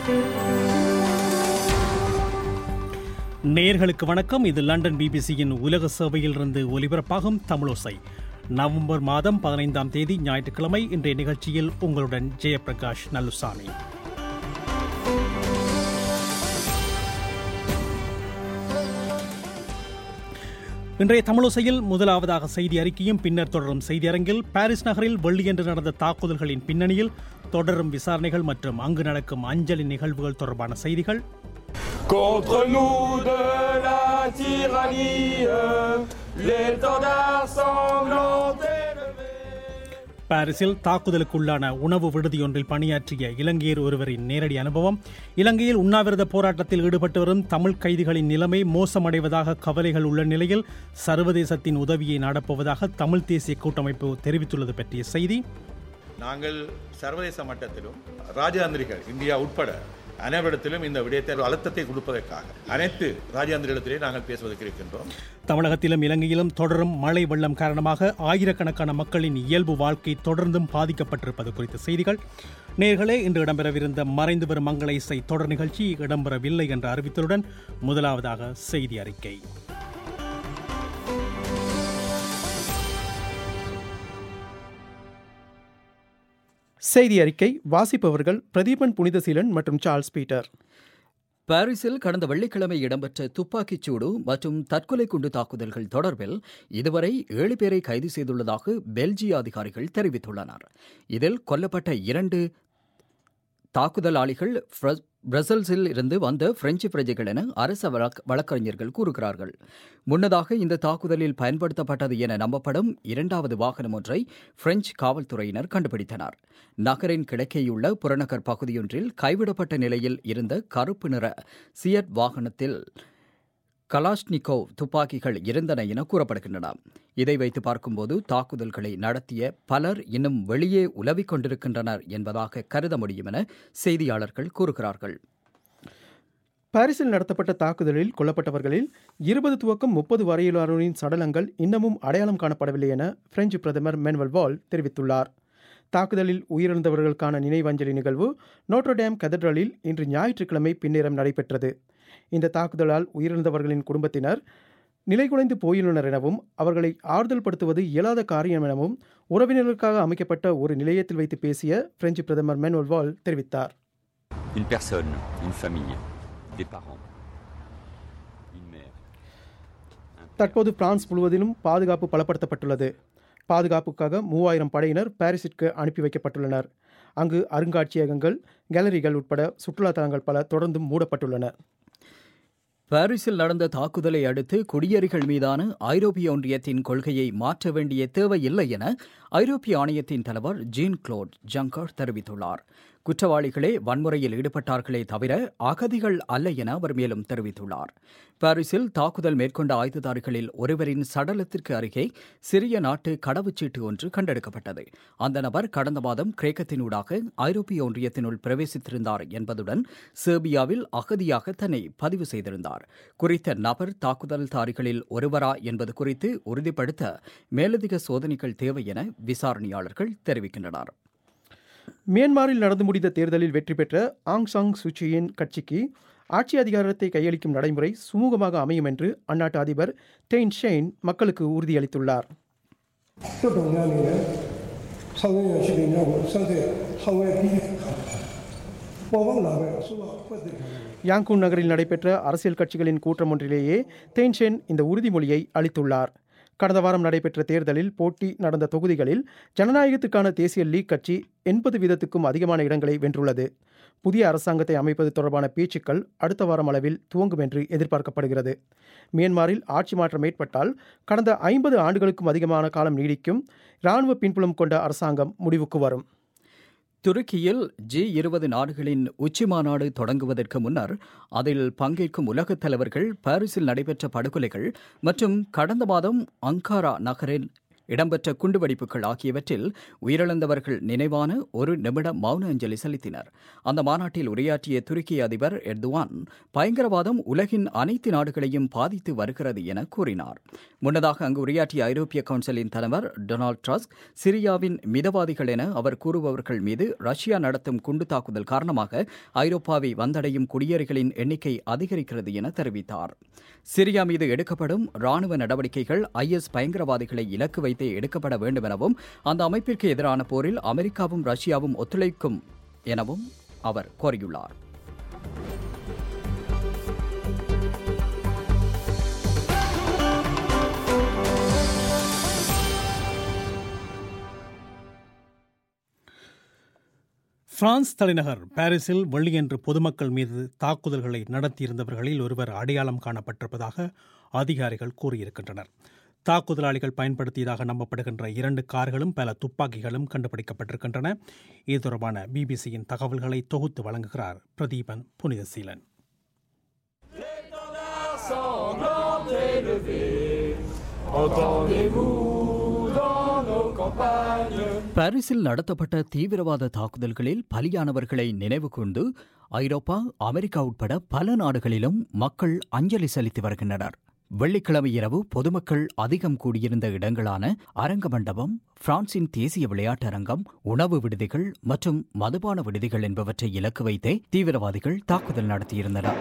நேர்களுக்கு வணக்கம் இது லண்டன் பிபிசியின் உலக சேவையிலிருந்து ஒலிபரப்பாகும் தமிழோசை நவம்பர் மாதம் பதினைந்தாம் தேதி ஞாயிற்றுக்கிழமை இன்றைய நிகழ்ச்சியில் உங்களுடன் ஜெயபிரகாஷ் நல்லுசாமி இன்றைய தமிழோசையில் முதலாவதாக செய்தி அறிக்கையும் பின்னர் தொடரும் செய்தி அரங்கில் பாரிஸ் நகரில் வெள்ளியன்று நடந்த தாக்குதல்களின் பின்னணியில் தொடரும் விசாரணைகள் மற்றும் அங்கு நடக்கும் அஞ்சலி நிகழ்வுகள் தொடர்பான செய்திகள் Contre nous de la tyrannie, l'étendard sanglant élevé. பாரிஸில் தாக்குதலுக்குள்ளான உணவு விடுதியொன்றில் பணியாற்றிய இலங்கையர் ஒருவரின் நேரடி அனுபவம் இலங்கையில் உண்ணாவிரத போராட்டத்தில் ஈடுபட்டு வரும் தமிழ் கைதிகளின் நிலைமை மோசமடைவதாக கவலைகள் உள்ள நிலையில் சர்வதேசத்தின் உதவியை நாடப்போவதாக தமிழ் தேசிய கூட்டமைப்பு தெரிவித்துள்ளது பற்றிய செய்தி நாங்கள் சர்வதேச மட்டத்திலும் ராஜதந்திரிகள் இந்தியா உட்பட அனைவரிடத்திலும் இந்த விடயத்தை அழுத்தத்தை கொடுப்பதற்காக அனைத்து ராஜதந்திரிடத்திலே நாங்கள் பேசுவதற்கு இருக்கின்றோம் தமிழகத்திலும் இலங்கையிலும் தொடரும் மழை வெள்ளம் காரணமாக ஆயிரக்கணக்கான மக்களின் இயல்பு வாழ்க்கை தொடர்ந்தும் பாதிக்கப்பட்டிருப்பது குறித்த செய்திகள் நேர்களே இன்று இடம்பெறவிருந்த மறைந்து வரும் மங்கள இசை தொடர் நிகழ்ச்சி இடம்பெறவில்லை என்ற அறிவித்தலுடன் முதலாவதாக செய்தி அறிக்கை செய்தி அறிக்கை வாசிப்பவர்கள் பிரதீபன் புனிதசீலன் மற்றும் சார்ல்ஸ் பீட்டர் பாரிஸில் கடந்த வெள்ளிக்கிழமை இடம்பெற்ற துப்பாக்கிச் சூடு மற்றும் தற்கொலை குண்டு தாக்குதல்கள் தொடர்பில் இதுவரை ஏழு பேரை கைது செய்துள்ளதாக பெல்ஜிய அதிகாரிகள் தெரிவித்துள்ளனர் இதில் கொல்லப்பட்ட இரண்டு தாக்குதலாளிகள் ஃப்ர- பிரசல்ஸில் இருந்து வந்த பிரெஞ்சு பிரஜைகள் என அரச வழக்- வழக்கறிஞர்கள் கூறுகிறார்கள் முன்னதாக இந்த தாக்குதலில் பயன்படுத்தப்பட்டது என நம்பப்படும் இரண்டாவது வாகனம் ஒன்றை பிரெஞ்சு காவல்துறையினர் கண்டுபிடித்தனர் நகரின் கிழக்கேயுள்ள புறநகர் பகுதியொன்றில் கைவிடப்பட்ட நிலையில் இருந்த கருப்பு நிற சியட் வாகனத்தில் கலாஷ்னிகோவ் துப்பாக்கிகள் இருந்தன என கூறப்படுகின்றன இதை வைத்து பார்க்கும்போது தாக்குதல்களை நடத்திய பலர் இன்னும் வெளியே உலவிக் கொண்டிருக்கின்றனர் என்பதாக கருத முடியும் என செய்தியாளர்கள் கூறுகிறார்கள் பாரிஸில் நடத்தப்பட்ட தாக்குதலில் கொல்லப்பட்டவர்களில் இருபது துவக்கம் முப்பது வரையிலானோரின் சடலங்கள் இன்னமும் அடையாளம் காணப்படவில்லை என பிரெஞ்சு பிரதமர் மென்வல் வால் தெரிவித்துள்ளார் தாக்குதலில் உயிரிழந்தவர்களுக்கான நினைவஞ்சலி நிகழ்வு நோட்ரோடேம் கதட்ரலில் இன்று ஞாயிற்றுக்கிழமை பின்னேரம் நடைபெற்றது இந்த தாக்குதலால் உயிரிழந்தவர்களின் குடும்பத்தினர் நிலைகுலைந்து போயுள்ளனர் எனவும் அவர்களை ஆறுதல் படுத்துவது இயலாத காரியம் எனவும் உறவினர்களுக்காக அமைக்கப்பட்ட ஒரு நிலையத்தில் வைத்து பேசிய பிரெஞ்சு பிரதமர் மென்வல் வால் தெரிவித்தார் Une personne, une famille, des parents, une mère. தற்போது பிரான்ஸ் முழுவதிலும் பாதுகாப்பு பலப்படுத்தப்பட்டுள்ளது பாதுகாப்புக்காக மூவாயிரம் படையினர் பாரிஸிற்கு அனுப்பி வைக்கப்பட்டுள்ளனர் அங்கு அருங்காட்சியகங்கள் கேலரிகள் உட்பட சுற்றுலா தலங்கள் பல தொடர்ந்தும் மூடப்பட்டுள்ளன பாரிஸில் நடந்த தாக்குதலை அடுத்து குடியேறிகள் மீதான ஐரோப்பிய ஒன்றியத்தின் கொள்கையை மாற்ற வேண்டிய தேவையில்லை என ஐரோப்பிய ஆணையத்தின் தலைவர் ஜீன் குளோட் ஜங்கர் தெரிவித்துள்ளார் குற்றவாளிகளே வன்முறையில் ஈடுபட்டார்களே தவிர அகதிகள் அல்ல என அவர் மேலும் தெரிவித்துள்ளார் பாரிஸில் தாக்குதல் மேற்கொண்ட ஆயுததாரிகளில் ஒருவரின் சடலத்திற்கு அருகே சிறிய நாட்டு கடவுச்சீட்டு ஒன்று கண்டெடுக்கப்பட்டது அந்த நபர் கடந்த மாதம் கிரேக்கத்தினூடாக ஐரோப்பிய ஒன்றியத்தினுள் பிரவேசித்திருந்தார் என்பதுடன் சேர்பியாவில் அகதியாக தன்னை பதிவு செய்திருந்தார் குறித்த நபர் தாக்குதல்தாரிகளில் ஒருவரா என்பது குறித்து உறுதிப்படுத்த மேலதிக சோதனைகள் தேவை என விசாரணையாளர்கள் தெரிவிக்கின்றனர் மியான்மரில் நடந்து முடிந்த தேர்தலில் வெற்றி பெற்ற ஆங் சாங் சுச்சியின் கட்சிக்கு ஆட்சி அதிகாரத்தை கையளிக்கும் நடைமுறை சுமூகமாக அமையும் என்று அந்நாட்டு அதிபர் டெயின் ஷெயின் மக்களுக்கு உறுதியளித்துள்ளார் 这种样的人，上个月是领让我上岁上个月第一我忘了没有说或者 யாங்கூன் நகரில் நடைபெற்ற அரசியல் கட்சிகளின் கூட்டம் ஒன்றிலேயே தெயின் ஷென் இந்த உறுதிமொழியை அளித்துள்ளார் கடந்த வாரம் நடைபெற்ற தேர்தலில் போட்டி நடந்த தொகுதிகளில் ஜனநாயகத்துக்கான தேசிய லீக் கட்சி எண்பது வீதத்துக்கும் அதிகமான இடங்களை வென்றுள்ளது புதிய அரசாங்கத்தை அமைப்பது தொடர்பான பேச்சுக்கள் அடுத்த வாரம் அளவில் துவங்கும் என்று எதிர்பார்க்கப்படுகிறது மியான்மரில் ஆட்சி மாற்றம் ஏற்பட்டால் கடந்த ஐம்பது ஆண்டுகளுக்கும் அதிகமான காலம் நீடிக்கும் இராணுவ பின்புலம் கொண்ட அரசாங்கம் முடிவுக்கு வரும் துருக்கியில் ஜி இருபது நாடுகளின் உச்சி மாநாடு தொடங்குவதற்கு முன்னர் அதில் பங்கேற்கும் உலகத் தலைவர்கள் பாரிஸில் நடைபெற்ற படுகொலைகள் மற்றும் கடந்த மாதம் அங்காரா நகரில் இடம்பெற்ற குண்டுவெடிப்புகள் ஆகியவற்றில் உயிரிழந்தவர்கள் நினைவான ஒரு நிமிட மௌன அஞ்சலி செலுத்தினர் அந்த மாநாட்டில் உரையாற்றிய துருக்கி அதிபர் எர்துவான் பயங்கரவாதம் உலகின் அனைத்து நாடுகளையும் பாதித்து வருகிறது என கூறினார் முன்னதாக அங்கு உரையாற்றிய ஐரோப்பிய கவுன்சிலின் தலைவர் டொனால்ட் ட்ரஸ்க் சிரியாவின் மிதவாதிகள் என அவர் கூறுபவர்கள் மீது ரஷ்யா நடத்தும் குண்டு தாக்குதல் காரணமாக ஐரோப்பாவை வந்தடையும் குடியேறிகளின் எண்ணிக்கை அதிகரிக்கிறது என தெரிவித்தார் சிரியா மீது எடுக்கப்படும் ராணுவ நடவடிக்கைகள் ஐஎஸ் பயங்கரவாதிகளை இலக்கு வைத்தே எடுக்கப்பட வேண்டும் எனவும் அந்த அமைப்பிற்கு எதிரான போரில் அமெரிக்காவும் ரஷ்யாவும் ஒத்துழைக்கும் எனவும் அவர் கோரியுள்ளார் பிரான்ஸ் தலைநகர் பாரிஸில் வெள்ளியன்று பொதுமக்கள் மீது தாக்குதல்களை நடத்தியிருந்தவர்களில் ஒருவர் அடையாளம் காணப்பட்டிருப்பதாக அதிகாரிகள் கூறியிருக்கின்றனர் தாக்குதலாளிகள் பயன்படுத்தியதாக நம்பப்படுகின்ற இரண்டு கார்களும் பல துப்பாக்கிகளும் கண்டுபிடிக்கப்பட்டிருக்கின்றன இது தொடர்பான பிபிசியின் தகவல்களை தொகுத்து வழங்குகிறார் Pratheepan Punithaseelan sanglantes élevés, entendez-vous dans nos campagnes பாரிஸில் நடத்தப்பட்ட தீவிரவாத தாக்குதல்களில் பலியானவர்களை நினைவு கூர்ந்து ஐரோப்பா அமெரிக்கா உட்பட பல நாடுகளிலும் மக்கள் அஞ்சலி செலுத்தி வருகின்றனர் வெள்ளிக்கிழமை இரவு பொதுமக்கள் அதிகம் கூடியிருந்த இடங்களான அரங்க மண்டபம் பிரான்சின் தேசிய விளையாட்டரங்கம் உணவு விடுதிகள் மற்றும் மதுபான விடுதிகள் என்பவற்றை இலக்கு வைத்தே தீவிரவாதிகள் தாக்குதல் நடத்தியிருந்தனர்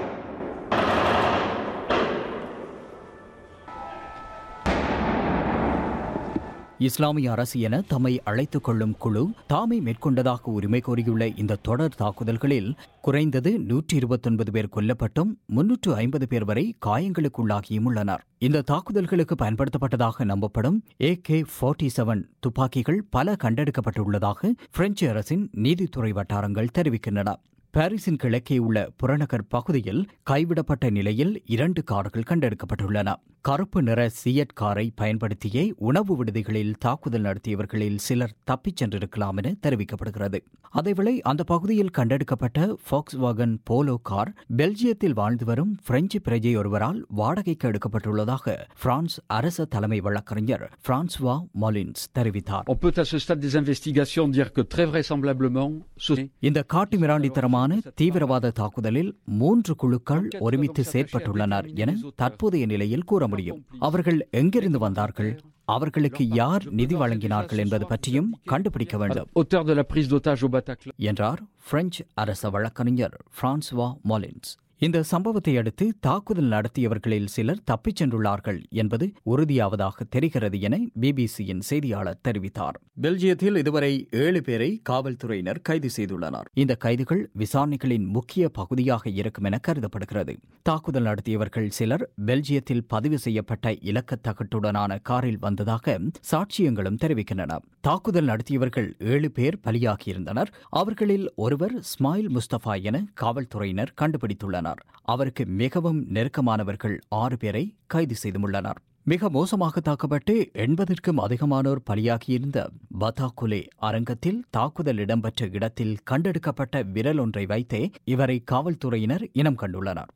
இஸ்லாமிய அரசு என தம்மை அழைத்துக் கொள்ளும் குழு தாமே மேற்கொண்டதாக உரிமை கோரியுள்ள இந்த தொடர் தாக்குதல்களில் குறைந்தது நூற்றி இருபத்தொன்பது பேர் கொல்லப்பட்டும் முன்னூற்று ஐம்பது பேர் வரை காயங்களுக்குள்ளாகியும் உள்ளனர் இந்த தாக்குதல்களுக்கு பயன்படுத்தப்பட்டதாக நம்பப்படும் ஏ கே ஃபார்ட்டி செவன் துப்பாக்கிகள் பல கண்டெடுக்கப்பட்டுள்ளதாக பிரெஞ்சு அரசின் நீதித்துறை வட்டாரங்கள் தெரிவிக்கின்றன பாரிஸின் கிழக்கே உள்ள புறநகர் பகுதியில் கைவிடப்பட்ட நிலையில் இரண்டு கார்கள் கண்டெடுக்கப்பட்டுள்ளன கருப்பு நிற சியட் காரை பயன்படுத்தியே உணவு விடுதிகளில் தாக்குதல் நடத்தியவர்களில் சிலர் தப்பிச் சென்றிருக்கலாம் என தெரிவிக்கப்படுகிறது அதேவேளை அந்த பகுதியில் கண்டெடுக்கப்பட்ட ஃபாக்ஸ் வாகன் போலோ கார் பெல்ஜியத்தில் வாழ்ந்து வரும் பிரெஞ்சு பிரஜை ஒருவரால் வாடகைக்கு எடுக்கப்பட்டுள்ளதாக பிரான்ஸ் அரச தலைமை வழக்கறிஞர் பிரான்சுவா மொலின்ஸ் தெரிவித்தார் On peut à ce stade des investigations dire que très vraisemblablement, ce இந்த காட்டு மிராண்டித்தனமான தீவிரவாத தாக்குதலில் மூன்று குழுக்கள் ஒருமித்து செயற்பட்டுள்ளனர் என தற்போதைய நிலையில் கூற முடியும் அவர்கள் எங்கிருந்து வந்தார்கள் அவர்களுக்கு யார் நிதி வழங்கினார்கள் என்பது பற்றியும் கண்டுபிடிக்க வேண்டும் auteur de la prise d'otage au Bataclan. என்றார் பிரெஞ்சு அரச வழக்கறிஞர் பிரான்சுவா மொலின்ஸ் இந்த சம்பவத்தை அடுத்து தாக்குதல் நடத்தியவர்களில் சிலர் தப்பிச் சென்றுள்ளார்கள் என்பது உறுதியாவதாக தெரிகிறது என பிபிசியின் செய்தியாளர் தெரிவித்தார் பெல்ஜியத்தில் இதுவரை ஏழு பேரை காவல்துறையினர் கைது செய்துள்ளனர் இந்த கைதுகள் விசாரணைகளின் முக்கிய பகுதியாக இருக்கும் என கருதப்படுகிறது தாக்குதல் நடத்தியவர்கள் சிலர் பெல்ஜியத்தில் பதிவு செய்யப்பட்ட இலக்கத்தகட்டுடனான காரில் வந்ததாக சாட்சியங்களும் தெரிவிக்கின்றன தாக்குதல் நடத்தியவர்கள் ஏழு பேர் பலியாகியிருந்தனர் அவர்களில் ஒருவர் ஸ்மைல் முஸ்தபா என காவல்துறையினர் கண்டுபிடித்துள்ளனர் அவருக்கு மிகவும் நெருக்கமானவர்கள் ஆறு பேரை கைது செய்துள்ளனர் மிக மோசமாக தாக்கப்பட்டு எண்பதற்கும் அதிகமானோர் பலியாகியிருந்த பதாகுலே அரங்கத்தில் தாக்குதல் இடம்பெற்ற இடத்தில் கண்டெடுக்கப்பட்ட விரல் ஒன்றை வைத்தே இவரை காவல்துறையினர் இனம் கண்டுள்ளனர்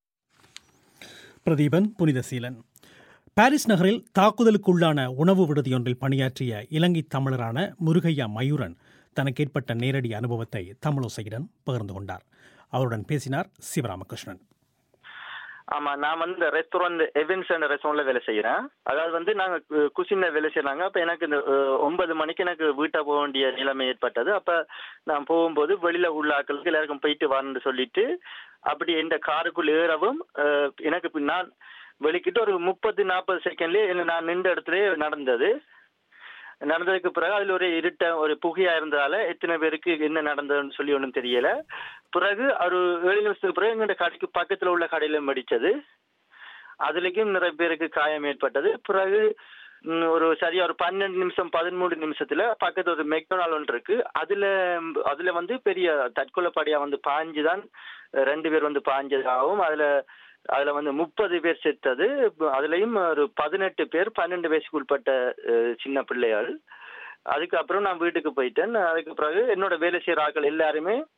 பிரதீபன் புனிதசீலன் பாரிஸ் நகரில் தாக்குதலுக்குள்ளான உணவு விடுதியொன்றில் பணியாற்றிய இலங்கை தமிழரான முருகையா மயூரன் தனக்கு ஏற்பட்ட நேரடி அனுபவத்தை தமிழோசையுடன் பகிர்ந்து கொண்டார் அவருடன் பேசினார் சிவராமகிருஷ்ணன் ஆமா நான் வந்து ரெஸ்டாரண்ட் எவென்ஸ் அண்ட் ரெஸ்டாரண்ட்ல வேலை செய்யறேன் அதாவது வந்து நாங்க கு- குசின்ல வேலை செய்யறாங்க அப்ப எனக்கு இந்த அஹ், ஒன்பது மணிக்கு எனக்கு வீட்டை போக வேண்டிய நிலைமை ஏற்பட்டது அப்ப நான் போகும்போது வெளியில உள்ள ஆட்களுக்கு எல்லாருக்கும் போயிட்டு வரணும்னு சொல்லிட்டு அப்படி இந்த காருக்குள்ள ஏறவும் அஹ், எனக்கு இப்ப நான் வெளிக்கிட்டு ஒரு முப்பது நாற்பது செகண்ட்லயே நான் நின்ற இடத்துலயே நடந்தது நடந்ததுக்கு பிறகு அதுல ஒரு இருட்ட ஒரு புகையா இருந்ததால எத்தனை பேருக்கு என்ன நடந்ததுன்னு சொல்லி ஒன்றும் தெரியல பிறகு ஒரு ஏழு நிமிஷத்துக்கு பிறகு எங்க கடைக்கு பக்கத்துல உள்ள கடையில மடிச்சது அதுலயும் நிறைய பேருக்கு காயம் ஏற்பட்டது பிறகு ம், ஒரு சரியா ஒரு பன்னெண்டு நிமிஷம் பதிமூணு நிமிஷத்துல பக்கத்துல ஒரு மெக்டொனால் ஒன்று இருக்கு அதுல அதுல வந்து பெரிய தற்கொலைப்படையா வந்து பாஞ்சுதான் ரெண்டு பேர் வந்து பாஞ்சதாகவும் அதுல அதுல வந்து முப்பது பேர் செத்தது அதுலயும் ஒரு பதினெட்டு பேர் பன்னெண்டு வயசுக்கு உட்பட்ட அஹ், சின்ன பிள்ளைகள் அதுக்கப்புறம் நான் வீட்டுக்கு போயிட்டேன் அதுக்கு பிறகு என்னோட வேலை செய்யற ஆட்கள் எல்லாருமே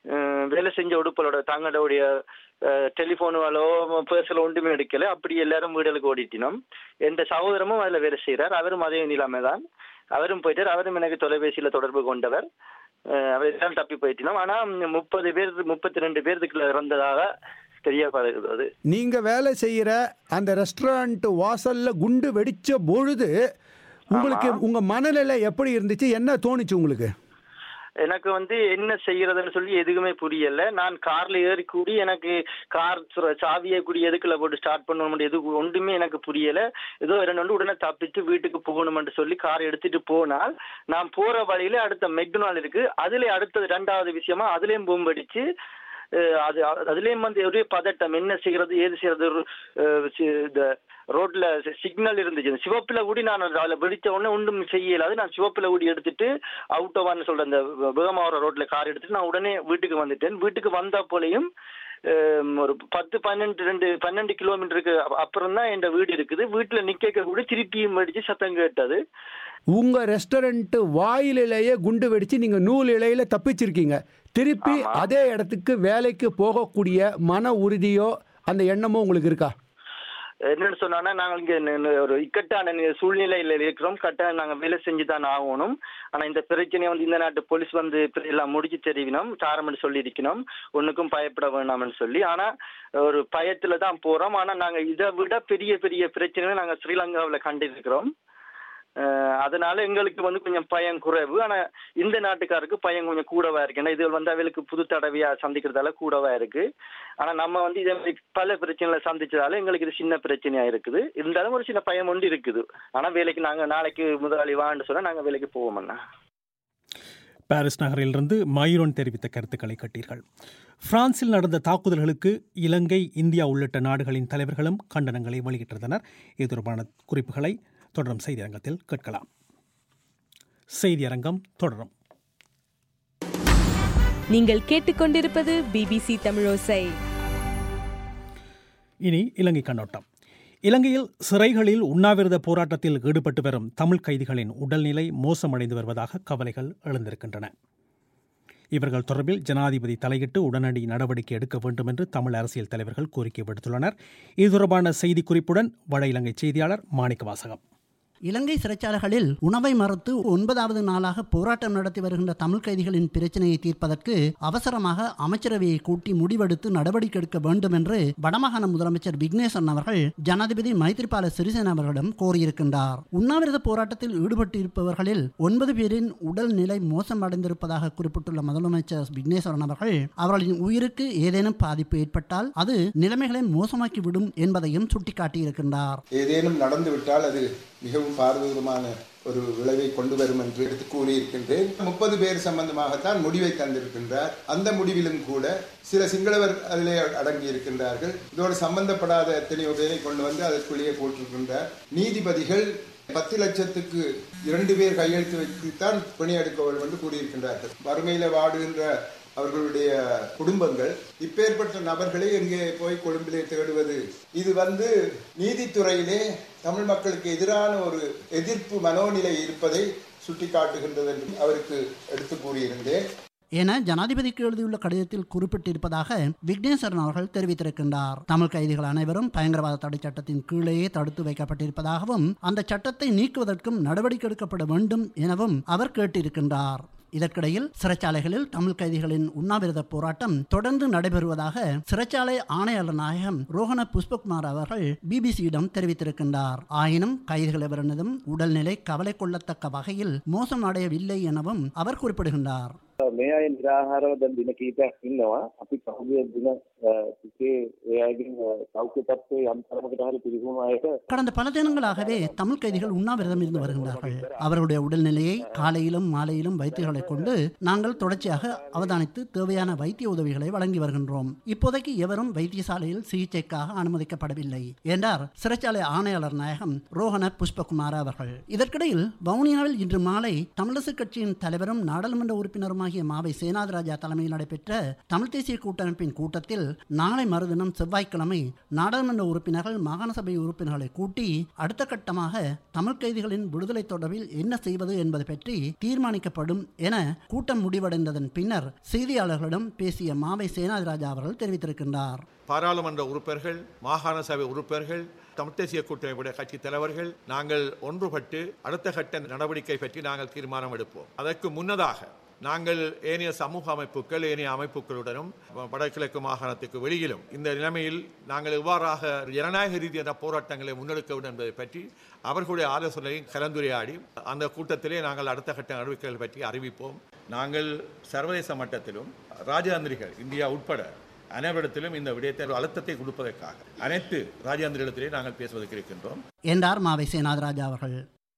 அஹ், வேலை செஞ்ச உடுப்பலோட தங்களுடைய டெலிஃபோனுகளோ பேர்ஸில் ஒன்றுமே எடுக்கல அப்படி எல்லாரும் வீடுகளுக்கு ஓடிட்டினோம் எந்த சகோதரமும் அதில் வேலை செய்கிறார் அவரும் அதே நிலைமை தான் அவரும் போயிட்டார் அவரும் எனக்கு தொலைபேசியில் தொடர்பு கொண்டவர் அஹ், அவர் எல்லாம் தப்பி போயிட்டினோம் ஆனால் முப்பது பேர் முப்பத்தி ரெண்டு பேர்த்துக்குள்ள இறந்ததாக தெரிய வருகிறது நீங்க வேலை செய்யற அந்த ரெஸ்டாரண்ட் வாசல்ல குண்டு வெடிச்ச பொழுது உங்களுக்கு உங்க மனநிலை எப்படி இருந்துச்சு என்ன தோணுச்சு உங்களுக்கு எனக்கு வந்து என்ன செய்யறதுன்னு சொல்லி எதுவுமே புரியல நான் கார்ல ஏறி கூடி எனக்கு கார் சுர- சாவியை கூடி எதுக்குள்ள போட்டு ஸ்டார்ட் பண்ண முடியும் எது ஒன்றுமே எனக்கு புரியல ஏதோ ரெண்டு வந்து உடனே தப்பிச்சு வீட்டுக்கு போகணும்னு சொல்லி கார் எடுத்துட்டு போனால் நான் போற வழியில அடுத்த மெக்டொனால் இருக்கு அதுல அடுத்தது ரெண்டாவது விஷயமா அதுலயும் பூம்படிச்சு அஹ் அது அதுலயும் வந்து ஒரே பதட்டம் என்ன செய்யறது ஏது செய்யறது ஒரு, அஹ் சி- இந்த ரோட்ல சிக்னல் இருந்துச்சு இந்த சிவப்புல கூடி நான் அதுல வெடிச்ச உடனே ஒன்றும் செய்யலாது நான் சிவப்புல கூடி எடுத்துட்டு அவுட்டோவான்னு சொல்ற அந்த வேகமாவர ரோட்ல கார் எடுத்துட்டு நான் உடனே வீட்டுக்கு வந்துட்டேன் வீட்டுக்கு வந்த போலையும் அஹ் ஒரு பத்து பன்னெண்டு ரெண்டு பன்னெண்டு கிலோமீட்டருக்கு அப்புறம் தான் என் வீடு இருக்குது வீட்டுல நிக்க கூட திருப்பியும் வெடிச்சு சத்தம் கேட்டது உங்க ரெஸ்டாரண்ட் வாயிலேயே குண்டு வெடிச்சு நீங்க நூல் இலையில தப்பிச்சிருக்கீங்க திருப்பி அதே இடத்துக்கு வேலைக்கு போகக்கூடிய மன உறுதியோ அந்த எண்ணமோ உங்களுக்கு இருக்கா என்னன்னு சொன்னா நாங்கள் இங்க ந- ந- ஒரு இக்கட்டான நி- சூழ்நிலையில இருக்கிறோம் கட்டாயம் நாங்க வேலை செஞ்சு தான் ஆகணும் ஆனா இந்த பிரச்சனையை வந்து இந்த நாட்டு போலீஸ் வந்து இப்ப எல்லாம் முடிச்சு தெரிவினோம் சாரம்னு சொல்லி இருக்கணும் ஒண்ணுக்கும் பயப்பட வேண்டாம்னு சொல்லி ஆனா ஒரு பயத்துல தான் போறோம் ஆனா நாங்க இதை விட பெரிய பெரிய பிரச்சனைகளை நாங்க ஸ்ரீலங்காவுல கண்டிருக்கிறோம் அஹ் அதனால எங்களுக்கு வந்து கொஞ்சம் பயம் குறைவு ஆனா இந்த நாட்டுக்காருக்கு பயம் கொஞ்சம் கூடவா இருக்கு ஏன்னா இது வந்து அவளுக்கு புது தடவையா சந்திக்கிறதால கூடவா இருக்கு ஆனா நம்ம வந்து இதே மாதிரி பல பிரச்சனைகளை சந்திச்சதால எங்களுக்கு இது சின்ன பிரச்சனையா இருக்குது இருந்தாலும் ஒரு சின்ன பயம் ஒன்று இருக்குது ஆனா வேலைக்கு நாங்க நாளைக்கு முதலாளி வான்னு சொன்னா நாங்க வேலைக்கு போவோம் அண்ணா பாரிஸ் நகரிலிருந்து மயூரன் தெரிவித்த கருத்துக்களை கேட்டீர்கள் பிரான்சில் நடந்த தாக்குதல்களுக்கு இலங்கை இந்தியா உள்ளிட்ட நாடுகளின் தலைவர்களும் கண்டனங்களை வெளியிட்டிருந்தனர் இது தொடர்பான குறிப்புகளை தொடரும் செய்தியரங்கத்தில் கேட்கலாம் செய்தியரங்கம் தொடரும் நீங்கள் கேட்டுக்கொண்டிருப்பது பிபிசி தமிழோசை இனி இலங்கை கண்ணோட்டம் இலங்கையில் சிறைகளில் உண்ணாவிரத போராட்டத்தில் ஈடுபட்டு வரும் தமிழ் கைதிகளின் உடல்நிலை மோசமடைந்து வருவதாக கவலைகள் எழுந்திருக்கின்றன இவர்கள் தொடர்பில் ஜனாதிபதி தலையிட்டு உடனடி நடவடிக்கை எடுக்க வேண்டும் என்று தமிழ் அரசியல் தலைவர்கள் கோரிக்கை விடுத்துள்ளனர் இது தொடர்பான செய்திக்குறிப்புடன் வட இலங்கை செய்தியாளர் மாணிக்க வாசகம் இலங்கை சிறைச்சாலைகளில் உணவை மறுத்து ஒன்பதாவது நாளாக போராட்டம் நடத்தி வருகின்ற தமிழ் கைதிகளின் பிரச்சனையை தீர்ப்பதற்கு அவசரமாக அமைச்சரவையை கூட்டி முடிவெடுத்து நடவடிக்கை எடுக்க வேண்டும் என்று வடமாகாண முதலமைச்சர் விக்னேஸ்வரன் அவர்கள் ஜனாதிபதி மைத்ரிபால சிறிசேன அவர்களிடம் கோரியிருக்கின்றார் உண்ணாவிரத போராட்டத்தில் ஈடுபட்டு இருப்பவர்களில் ஒன்பது பேரின் உடல் நிலை மோசமடைந்திருப்பதாக குறிப்பிட்டுள்ள முதலமைச்சர் விக்னேஸ்வரன் அவர்கள் அவர்களின் உயிருக்கு ஏதேனும் பாதிப்பு ஏற்பட்டால் அது நிலைமைகளை மோசமாக்கிவிடும் என்பதையும் சுட்டிக்காட்டியிருக்கின்றார் ஏதேனும் நடந்துவிட்டால் அது மிகவும் பாரதூரமான ஒரு விளைவை கொண்டு வரும் என்று எடுத்து கூறியிருக்கின்றேன் முப்பது பேர் சம்பந்தமாகத்தான் முடிவை தந்திருக்கின்றார் அந்த முடிவிலும் கூட சில சிங்களவர் அதிலே அடங்கி இருக்கின்றார்கள் இதோடு சம்பந்தப்படாத எத்தனையோ பேரை கொண்டு வந்து அதற்குள்ளேயே போட்டிருக்கின்றார் நீதிபதிகள் பத்து லட்சத்துக்கு இரண்டு பேர் கையெழுத்து வைத்துத்தான் பணி எடுக்க வேண்டும் என்று கூறியிருக்கின்றார்கள் வறுமையில வாடுகின்ற அவர்களுடைய குடும்பங்கள் இப்பேற்பட்ட நபர்களை எங்கே போய் கொழும்பிலே தேடுவது இது வந்து நீதித்துறையிலே தமிழ் மக்களுக்கு எதிரான ஒரு எதிர்ப்பு மனோநிலை இருப்பதை சுட்டிக்காட்டுகின்றது என்று அவருக்கு எடுத்து கூறியிருந்தேன் என ஜனாதிபதிக்கு எழுதியுள்ள கடிதத்தில் குறிப்பிட்டிருப்பதாக விக்னேஸ்வரன் அவர்கள் தெரிவித்திருக்கின்றார் தமிழ் கைதிகள் அனைவரும் பயங்கரவாத தடை சட்டத்தின் கீழேயே தடுத்து வைக்கப்பட்டிருப்பதாகவும் அந்த சட்டத்தை நீக்குவதற்கும் நடவடிக்கை எடுக்கப்பட வேண்டும் எனவும் அவர் கேட்டிருக்கின்றார் இதற்கிடையில் சிறைச்சாலைகளில் தமிழ் கைதிகளின் உண்ணாவிரத போராட்டம் தொடர்ந்து நடைபெறுவதாக சிறைச்சாலை ஆணையாளர் நாயகம் ரோஹன புஷ்பகுமார் அவர்கள் பிபிசியிடம் தெரிவித்திருக்கின்றார் ஆயினும் கைதிகள் எவரினதும் உடல்நிலை கவலை கொள்ளத்தக்க வகையில் மோசம் அடையவில்லை எனவும் அவர் குறிப்பிடுகின்றார் මේ අය නිරාහාරව දැන් දින කීපයක් ඉන්නවා අපි පහුගිය දින තිකේ ඒ අයගෙන් සෞඛ්‍ය තත්ත්වය යම් තරමකට හරි පිරිහුණු අයට கடந்த பல தினங்களாகவே தமிழ் கைதிகள் உண்ணாவிரதம் இருந்து வருகின்றார்கள் அவர்களுடைய உடல்நிலையை காலையிலும் மாலையிலும் வைத்தியர்களை கொண்டு நாங்கள் தொடர்ச்சியாக அவதானித்து தேவையான வைத்திய உதவிகளை வழங்கி வருகின்றோம் இப்போதைக்கு எவரும் வைத்தியசாலையில் சிகிச்சைக்காக அனுமதிக்கப்படவில்லை என்றார் சிறைச்சாலை ஆணையாளர் நாயகம் ரோஹன புஷ்பகுமார் அவர்கள் இதற்கிடையில் வவுனியாவில் இன்று மாலை தமிழரசு கட்சியின் தலைவரும் நாடாளுமன்ற உறுப்பினருமாகிய மாவை சேனாதிராஜா தலைமையில் நடைபெற்ற தமிழ் தேசிய கூட்டமைப்பின் கூட்டத்தில் நாளை மறுதினம் செவ்வாய்க்கிழமை நாடாளுமன்ற உறுப்பினர்கள் மாகாண சபை உறுப்பினர்களை கூட்டி அடுத்த கட்டமாக தமிழ் கைதிகளின் விடுதலை தொடர்பில் என்ன செய்வது என்பது பற்றி தீர்மானிக்கப்படும் என கூட்டம் முடிவடைந்ததன் பின்னர் செய்தியாளர்களிடம் பேசிய மாவை சேனாதிராஜா அவர்கள் தெரிவித்திருக்கின்றார் பாராளுமன்ற உறுப்பினர்கள் மாகாண சபை உறுப்பினர்கள் தமிழ் தேசிய கூட்டமைப்புடைய கட்சி தலைவர்கள் நாங்கள் ஒன்றுபட்டு அடுத்த கட்ட நடவடிக்கை பற்றி நாங்கள் தீர்மானம் எடுப்போம் அதற்கு முன்னதாக நாங்கள் ஏனைய சமூக அமைப்புகள் ஏனைய அமைப்புகளுடனும் வடகிழக்கு மாகாணத்துக்கு வெளியிலும் இந்த நிலைமையில் நாங்கள் எவ்வாறாக ஜனநாயக ரீதியான போராட்டங்களை முன்னெடுக்க வேண்டும் என்பதை பற்றி அவர்களுடைய ஆலோசனையை கலந்துரையாடி அந்த கூட்டத்திலே நாங்கள் அடுத்த கட்ட நடவடிக்கைகள் பற்றி அறிவிப்போம் நாங்கள் சர்வதேச மட்டத்திலும் ராஜதந்திரிகள் இந்தியா உட்பட அனைவரிடத்திலும் இந்த விடயத்தை ஒரு அழுத்தத்தை கொடுப்பதற்காக அனைத்து ராஜாந்திரிடத்திலே நாங்கள் பேசுவதற்கு இருக்கின்றோம் என்றார் மாவை சேனாதிராஜா அவர்கள்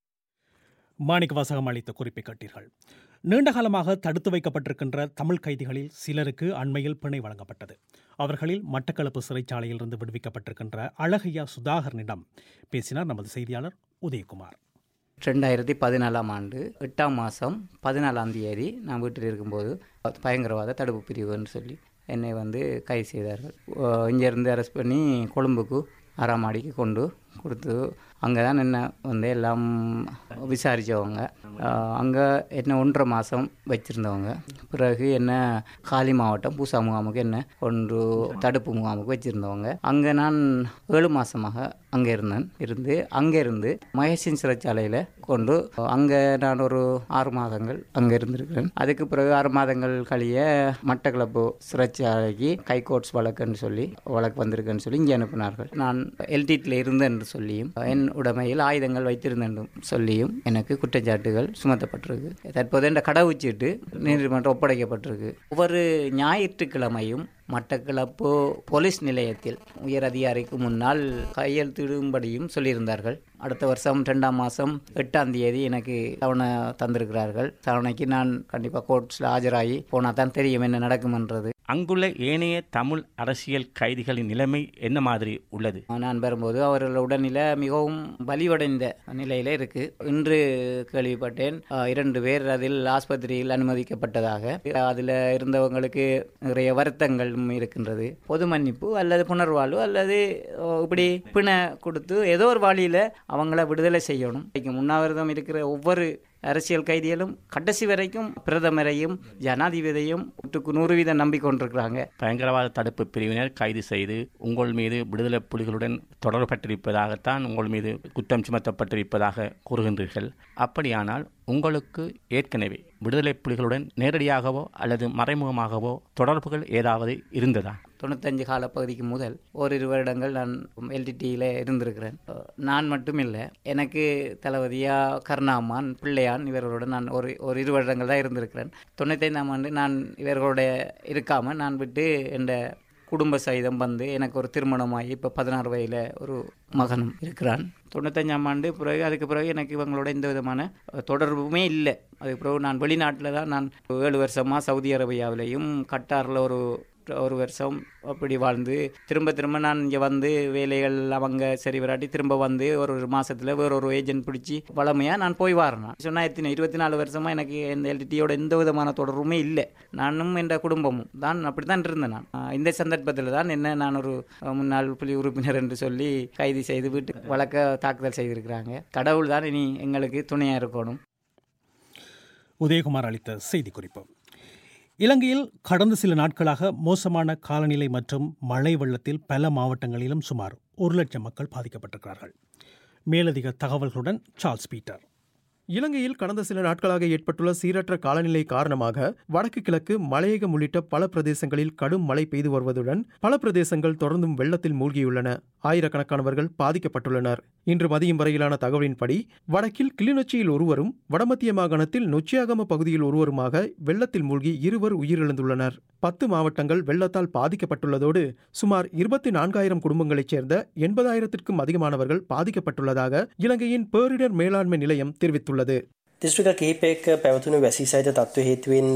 மாணிக்க வாசகம் அளித்த குறிப்பை கட்டீர்கள் நீண்டகாலமாக தடுத்து வைக்கப்பட்டிருக்கின்ற தமிழ் கைதிகளில் சிலருக்கு அண்மையில் பிணை வழங்கப்பட்டது அவர்களில் மட்டக்களப்பு சிறைச்சாலையிலிருந்து விடுவிக்கப்பட்டிருக்கின்ற அழகையா சுதாகரனிடம் பேசினார் நமது செய்தியாளர் உதயகுமார் ரெண்டாயிரத்தி பதினாலாம் ஆண்டு எட்டாம் மாதம் பதினாலாம் தேதி நான் வீட்டில் இருக்கும்போது பயங்கரவாத தடுப்பு பிரிவுன்னு சொல்லி என்னை வந்து கைது செய்தார்கள் இங்கேருந்து அரெஸ்ட் பண்ணி கொழும்புக்கு ஆறாம் மாடிக்கு கொண்டு கொடுத்து அங்கே தான் என்ன வந்து எல்லாம் விசாரித்தவங்க அங்கே என்ன ஒன்றரை மாதம் வச்சுருந்தவங்க பிறகு என்ன காலி மாவட்டம் பூசா முகாமுக்கு என்ன ஒன்று தடுப்பு முகாமுக்கு வச்சுருந்தவங்க அங்கே நான் ஏழு மாதமாக அங்கே இருந்தேன் இருந்து அங்கே இருந்து மகேஷின் சிறைச்சாலையில் கொண்டு அங்கே நான் ஒரு ஆறு மாதங்கள் அங்கே இருந்திருக்கிறேன் அதுக்கு பிறகு ஆறு மாதங்கள் கழிய மட்டக்களப்பு சிறைச்சாலைக்கு கைகோட்ஸ் வழக்குன்னு சொல்லி வழக்கு வந்திருக்குன்னு சொல்லி இங்கே அனுப்பினார்கள் நான் எல்டிடியில் இருந்தேன் என்று சொல்லியும் என் உடைமையில் ஆயுதங்கள் வைத்திருந்தேன் சொல்லியும் எனக்கு குற்றச்சாட்டுகள் சுமத்தப்பட்டிருக்கு தற்போது இந்த கடவுச்சீட்டு நீதிமன்றம் ஒப்படைக்கப்பட்டிருக்கு ஒவ்வொரு ஞாயிற்றுக்கிழமையும் மட்டக்களப்பு போலீஸ் நிலையத்தில் உயர் அதிகாரிக்கு முன்னால் கையெழுத்திடும்படியும் சொல்லியிருந்தார்கள் அடுத்த வருஷம் ரெண்டாம் மாதம் எட்டாம் தேதி எனக்கு தவணை தந்திருக்கிறார்கள் தவணைக்கு நான் கண்டிப்பாக கோர்ட்ஸில் ஆஜராகி போனால் தான் தெரியும் என்ன நடக்கும்ன்றது அங்குள்ள ஏனைய தமிழ் அரசியல் கைதிகளின் நிலைமை என்ன மாதிரி உள்ளது நான் வரும்போது அவர்கள் உடல்நிலை மிகவும் வலிவடைந்த நிலையில இருக்கு இன்று கேள்விப்பட்டேன் இரண்டு பேர் அதில் ஆஸ்பத்திரியில் அனுமதிக்கப்பட்டதாக அதில் இருந்தவங்களுக்கு நிறைய வருத்தங்கள் இருக்கின்றது பொது மன்னிப்பு அல்லது புனர்வாழ்வு அல்லது இப்படி பிண கொடுத்து ஏதோ ஒரு வழியில் அவங்கள விடுதலை செய்யணும் உண்ணாவிரதம் இருக்கிற ஒவ்வொரு அரசியல் கைதிகளும் கடைசி வரைக்கும் பிரதமரையும் ஜனாதிபதியும் நூற்றுக்கு நூறு வீதம் நம்பிக்கொண்டிருக்கிறாங்க பயங்கரவாத தடுப்பு பிரிவினர் கைது செய்து உங்கள் மீது விடுதலை புலிகளுடன் தொடர்பட்டிருப்பதாகத்தான் உங்கள் மீது குற்றம் சுமத்தப்பட்டிருப்பதாக கூறுகின்றீர்கள் அப்படியானால் உங்களுக்கு ஏற்கனவே விடுதலை புலிகளுடன் நேரடியாகவோ அல்லது மறைமுகமாகவோ தொடர்புகள் ஏதாவது இருந்ததா தொண்ணூத்தஞ்சு காலப்பகுதிக்கு முதல் ஓரிரு வருடங்கள் நான் எல்டிடியில் இருந்திருக்கிறேன் நான் மட்டும் இல்லை எனக்கு தளபதியா கருணாமான் பிள்ளையான் இவர்களுடன் நான் ஒரு ஒரு இரு வருடங்கள் தான் இருந்திருக்கிறேன் தொண்ணூத்தைந்தாம் ஆண்டு நான் இவர்களோட இருக்காமல் நான் விட்டு என்ற குடும்ப சகிதம் வந்து எனக்கு ஒரு திருமணமாகி இப்போ பதினாறு வயதில் ஒரு மகனும் இருக்கிறான் தொண்ணூத்தஞ்சாம் ஆண்டு பிறகு அதுக்கு பிறகு எனக்கு இவங்களோட எந்த விதமான தொடர்புமே இல்லை அதுக்கு பிறகு நான் வெளிநாட்டில் தான் நான் ஏழு வருஷமாக சவுதி அரேபியாவிலையும் கட்டாரில் ஒரு ஒரு வருஷம் அப்படி வாழ்ந்து திரும்ப திரும்ப நான் இங்கே வந்து வேலைகள் அவங்க சரி வராட்டி திரும்ப வந்து ஒரு ஒரு மாதத்தில் வேற ஒரு ஏஜென்ட் பிடிச்சி வளமையாக நான் போய் வரேன் சொன்னால் எத்தனை இருபத்தி நாலு வருஷமாக எனக்கு இந்த எல்டிடியோட எந்த விதமான தொடர்புமே இல்லை நானும் என்ற குடும்பமும் தான் அப்படி தான் இருந்தேன் நான் இந்த சந்தர்ப்பத்தில் தான் என்ன நான் ஒரு முன்னாள் புலி உறுப்பினர் என்று சொல்லி கைது செய்து வீட்டு வழக்க தாக்குதல் செய்திருக்கிறாங்க கடவுள் தான் இனி எங்களுக்கு துணையாக இருக்கணும் உதயகுமார் அளித்த செய்திக்குறிப்பு இலங்கையில் கடந்த சில நாட்களாக மோசமான காலநிலை மற்றும் மழை வெள்ளத்தில் பல மாவட்டங்களிலும் சுமார் ஒரு லட்சம் மக்கள் பாதிக்கப்பட்டிருக்கிறார்கள் மேலதிக தகவல்களுடன் சார்ல்ஸ் பீட்டர் இலங்கையில் கடந்த சில நாட்களாக ஏற்பட்டுள்ள சீரற்ற காலநிலை காரணமாக வடக்கு கிழக்கு மலையகம் உள்ளிட்ட பல பிரதேசங்களில் கடும் மழை பெய்து வருவதுடன் பல பிரதேசங்கள் தொடர்ந்தும் வெள்ளத்தில் மூழ்கியுள்ளன ஆயிரக்கணக்கானவர்கள் பாதிக்கப்பட்டுள்ளனர் இன்று மதியம் வரையிலான தகவலின்படி வடக்கில் கிளிநொச்சியில் ஒருவரும் வடமத்திய மாகாணத்தில் நொச்சியாகம பகுதியில் ஒருவருமாக வெள்ளத்தில் மூழ்கி இருவர் உயிரிழந்துள்ளனர் பத்து மாவட்டங்கள் வெள்ளத்தால் பாதிக்கப்பட்டுள்ளதோடு சுமார் இருபத்தி நான்காயிரம் குடும்பங்களைச் சேர்ந்த எண்பதாயிரத்திற்கும் அதிகமானவர்கள் பாதிக்கப்பட்டுள்ளதாக இலங்கையின் பேரிடர் மேலாண்மை நிலையம் தெரிவித்துள்ளது දිස්ත්‍රික කහිපයක පැවතුණු වැසි සහිත තත්ත්ව හේතුවෙන්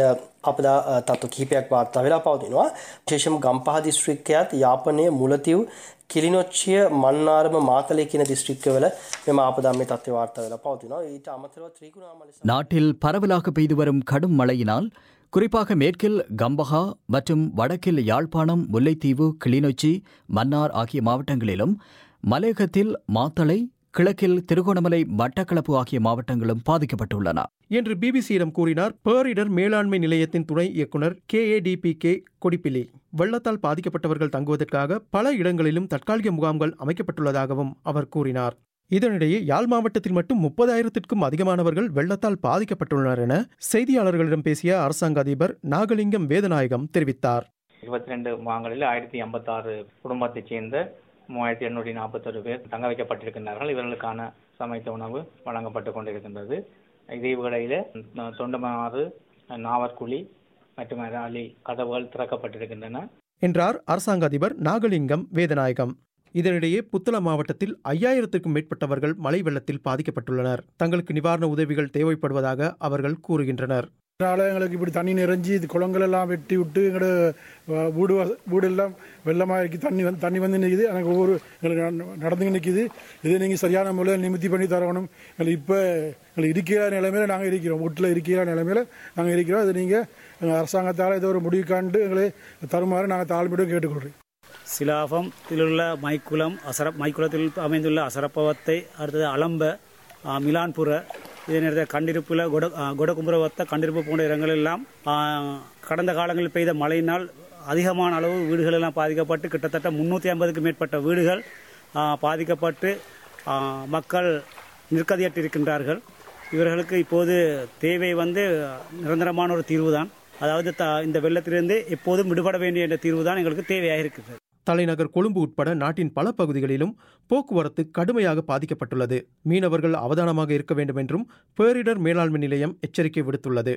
අපදා තත්තු කිහිපයක් වාර්තා වෙලා පවතිනවා විශේෂම ගම්පහ දිස්ත්‍රික්කයත් යාපනයේ මුලතිව් කිලිනොච්චිය මන්නාරම මාතලේ කියන දිස්ත්‍රික්කවල මෙම ආපදා මේ තත්ත්වය වාර්තා වෙලා පවතිනවා ඊට අමතරව ත්‍රිකුණාමලි நாட்டில் பரவலாக பெய்து வரும் கடும் மழையினால் குறிப்பாக மேற்கில் கம்பஹா மற்றும் வடக்கில் யாழ்ப்பாணம் முல்லைத்தீவு கிளிநொச்சி மன்னார் ஆகிய மாவட்டங்களிலும் மலையகத்தில் மாத்தளை கிழக்கில் திருகோணமலை மட்டக்களப்பு ஆகிய மாவட்டங்களும் பாதிக்கப்பட்டுள்ளன என்று பிபிசியிடம் கூறினார் பேரிடர் மேலாண்மை நிலையத்தின் துணை இயக்குனர் K A D K Kodippili வெள்ளத்தால் பாதிக்கப்பட்டவர்கள் தங்குவதற்காக பல இடங்களிலும் தற்காலிக முகாம்கள் அமைக்கப்பட்டுள்ளதாகவும் அவர் கூறினார் இதனிடையே யாழ் மாவட்டத்தில் மட்டும் முப்பதாயிரத்திற்கும் அதிகமானவர்கள் வெள்ளத்தால் பாதிக்கப்பட்டுள்ளனர் என செய்தியாளர்களிடம் பேசிய அரசாங்க அதிபர் நாகலிங்கம் வேதநாயகம் தெரிவித்தார் இருபத்தி ரெண்டு முகாம்களில் ஆயிரத்தி எண்பத்தாறு குடும்பத்தைச் சேர்ந்த மூவாயிரத்தி எண்ணூற்றி நாற்பத்தொரு பேர் தங்க வைக்கப்பட்டிருக்கின்றார்கள் இவர்களுக்கான சமைத்த உணவு வழங்கப்பட்டு கொண்டிருக்கின்றது இதே வேளையில் தொண்டமாறு நாவற்குழி மற்றும் அலி கதவுகள் திறக்கப்பட்டிருக்கின்றன என்றார் அரசாங்க அதிபர் நாகலிங்கம் வேதநாயகம் இதனிடையே புத்தளம் மாவட்டத்தில் ஐயாயிரத்திற்கும் மேற்பட்டவர்கள் மழை வெள்ளத்தில் பாதிக்கப்பட்டுள்ளனர் தங்களுக்கு நிவாரண உதவிகள் தேவைப்படுவதாக அவர்கள் கூறுகின்றனர் அதனால் எங்களுக்கு இப்படி தண்ணி நிறைஞ்சி இது குளங்கள் எல்லாம் வெட்டி விட்டு எங்களோட அஹ், வீடு வச- வீடு எல்லாம் வெள்ளமாக இருக்கு தண்ணி வந்து தண்ணி வந்து நிற்கிது எனக்கு ஒவ்வொரு எங்களுக்கு நட- நடந்து நிற்கிது இதை நீங்கள் சரியான முறையில் நிமித்தி பண்ணி தரணும் எங்களுக்கு இப்போ எங்களுக்கு இருக்கிற நிலைமையில நாங்கள் இருக்கிறோம் வீட்டில் இருக்கிற நிலைமையில நாங்கள் இருக்கிறோம் இது நீங்கள் எங்கள் அரசாங்கத்தால் இதை ஒரு முடிவு காண்டு எங்களை தருமாறு நாங்கள் தாழ்மையோடு கேட்டுக்கொள்கிறோம் சிலாபத்தில் உள்ள மைக்குளம் அசர மைக்குளத்தில் அமைந்துள்ள அசரப்பவத்தை அடுத்தது அலம்ப ஆ, மிலான்புர இதே நேரத்தில் கண்டிருப்பில் கொட ஆ, கொடகும்புரவத்த கண்டிருப்பு போன்ற இடங்களெல்லாம் ஆ, கடந்த காலங்களில் பெய்த மழையினால் அதிகமான அளவு வீடுகள் எல்லாம் பாதிக்கப்பட்டு கிட்டத்தட்ட முன்னூற்றி ஐம்பதுக்கு மேற்பட்ட வீடுகள் ஆ, பாதிக்கப்பட்டு ஆ, மக்கள் நிற்கதியற்றிருக்கின்றார்கள் இவர்களுக்கு இப்போது தேவை வந்து நிரந்தரமான ஒரு தீர்வு தான் அதாவது த இந்த வெள்ளத்திலிருந்து எப்போதும் விடுபட வேண்டிய என்ற தீர்வு தான் எங்களுக்கு தேவையாக இருக்கிறது தலைநகர் கொழும்பு உட்பட நாட்டின் பல பகுதிகளிலும் போக்குவரத்து கடுமையாக பாதிக்கப்பட்டுள்ளது மீனவர்கள் அவதானமாக இருக்க வேண்டும் என்றும் பேரிடர் மேலாண்மை நிலையம் எச்சரிக்கை விடுத்துள்ளது